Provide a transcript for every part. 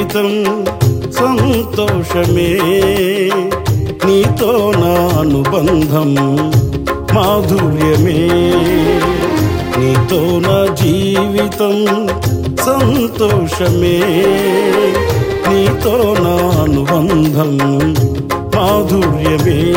జీవితం సంతోషమే నీతో నా అనుబంధం మాధుర్యమే నీతో నా జీవితం సంతోషమే నీతో నా అనుబంధం మాధుర్యమే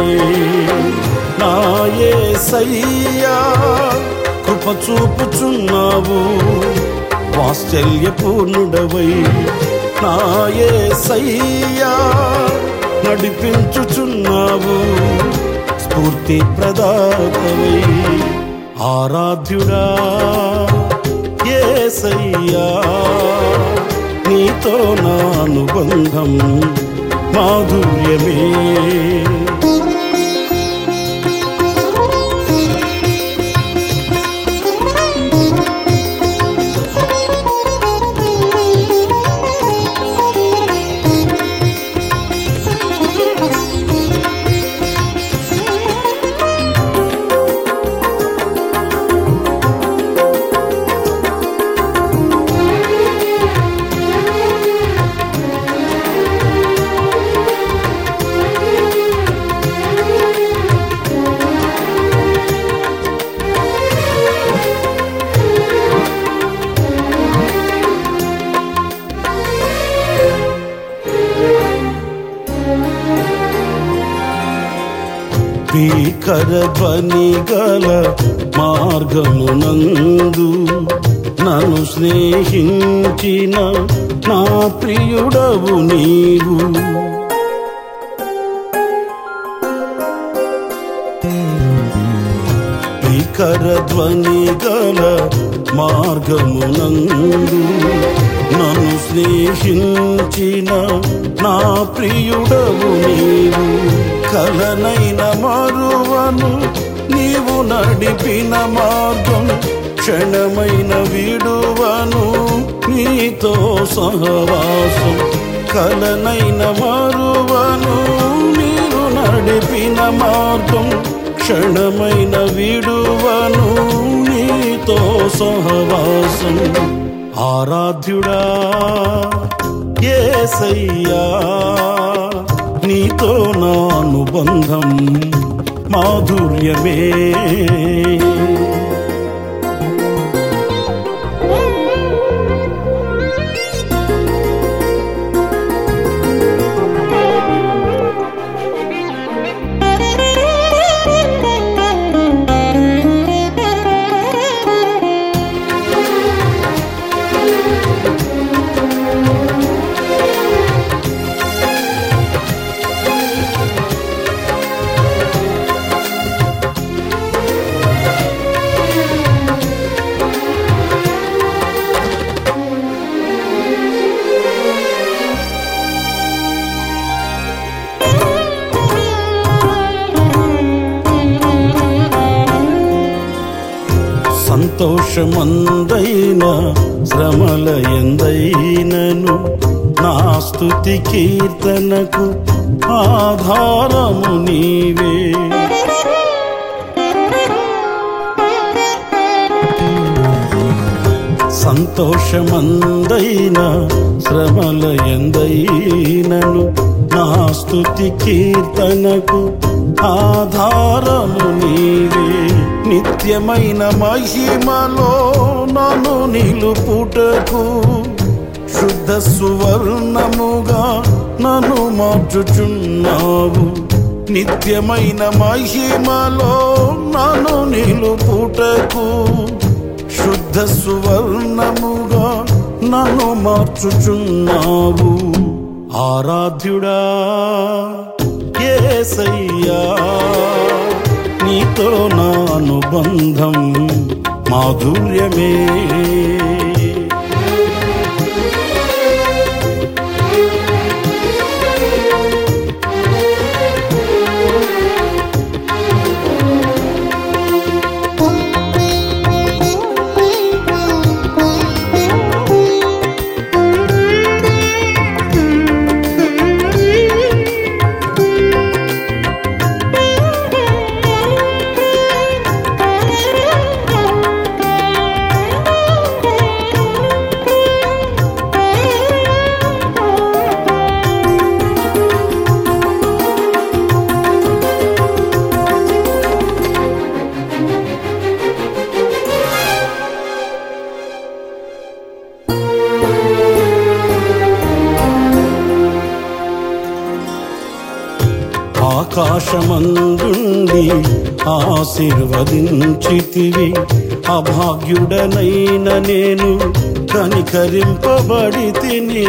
నాయే సయ్యా కృప చూపుచున్నావు వాత్సల్యపూర్ణుడవై నాయే సయ్యా నడిపించుచున్నావు స్ఫూర్తి ప్రదాతవై ఆరాధ్యుడా ఏసయ్యా నీతో నా అనుబంధం మాధుర్యమే భీకర ధ్వని గల మార్గమునందు నన్ను స్నేహించిన నా ప్రియుడవు నీవు భీకర ధ్వని గల మార్గమునందు నన్ను స్నేహించిన నా ప్రియుడవు నీవు కలనైన మరువను నీవు నడిపిన మార్గం క్షణమైన విడువను నీతో సహవాసం కలనైన మరువను నీవు నడిపిన మార్గం క్షణమైన విడువను నీతో సహవాసం ఆరాధ్యుడా ఏసయ్యా నీతో నా అనుబంధం మాధుర్యమే సంతోషమందైన శ్రమల ఎందైనను నా స్తుతి కీర్తనకు ఆధారము నీవే సంతోషమందైన శ్రమల ఎందైనను నా స్తుతి కీర్తనకు ఆధారము నీవే నిత్యమైన మహిమలో నన్ను నిలుపుటకు శుద్ధ సువర్ణముగా నన్ను మార్చుచున్నావు నిత్యమైన మహిమలో నన్ను నిలుపుటకు శుద్ధ సువర్ణముగా నన్ను మార్చుచున్నావు ఆరాధ్యుడా ఏసయ్యా నీతో నా అనుబంధం మాధుర్యమే ఆకాశమందుండి ఆశీర్వదించితివి అభాగ్యుడనైన నేను కనికరింపబడి తిని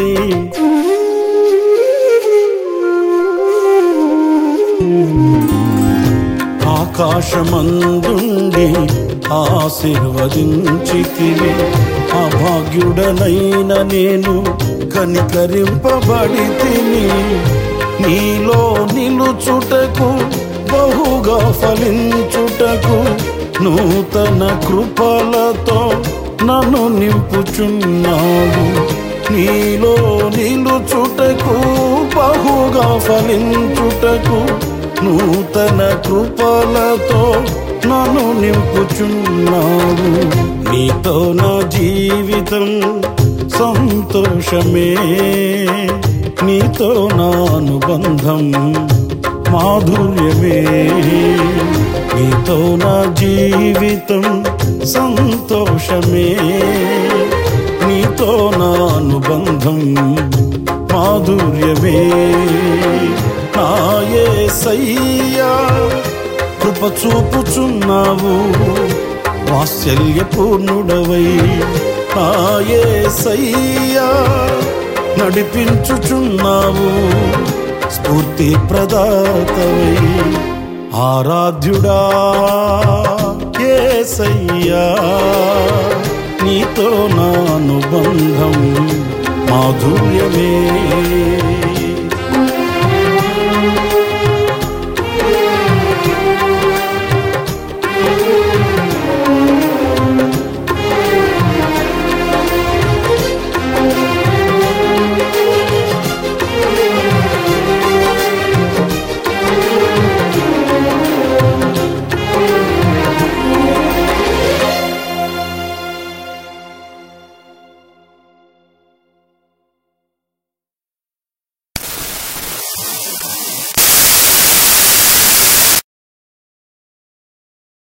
ఆకాశమందుండి ఆశీర్వదించితివి అభాగ్యుడనైన నేను కనికరింపబడి తిని నీలో నిలుచుటకు బహుగా ఫలించుటకు నూతన కృపలతో నన్ను నింపుచున్నావు నీలో నిలుచుటకు బహుగా ఫలించుటకు నూతన కృపలతో నన్ను నింపుచున్నావు నీతో నా జీవితం సంతోషమే నీతో నా అనుబంధం మాధుర్యమే నీతో నా జీవితం సంతోషమే నీతో నా అనుబంధం మాధుర్యమే నాయే సయ్యా కృప చూపుచున్నావు వాత్సల్యపూర్ణుడవై నాయే సయ్యా నడిపించుచున్నావు స్ఫూర్తి ప్రదాతవై ఆరాధ్యుడా ఏసయ్యా నీతో నా అనుబంధం మాధుర్యమే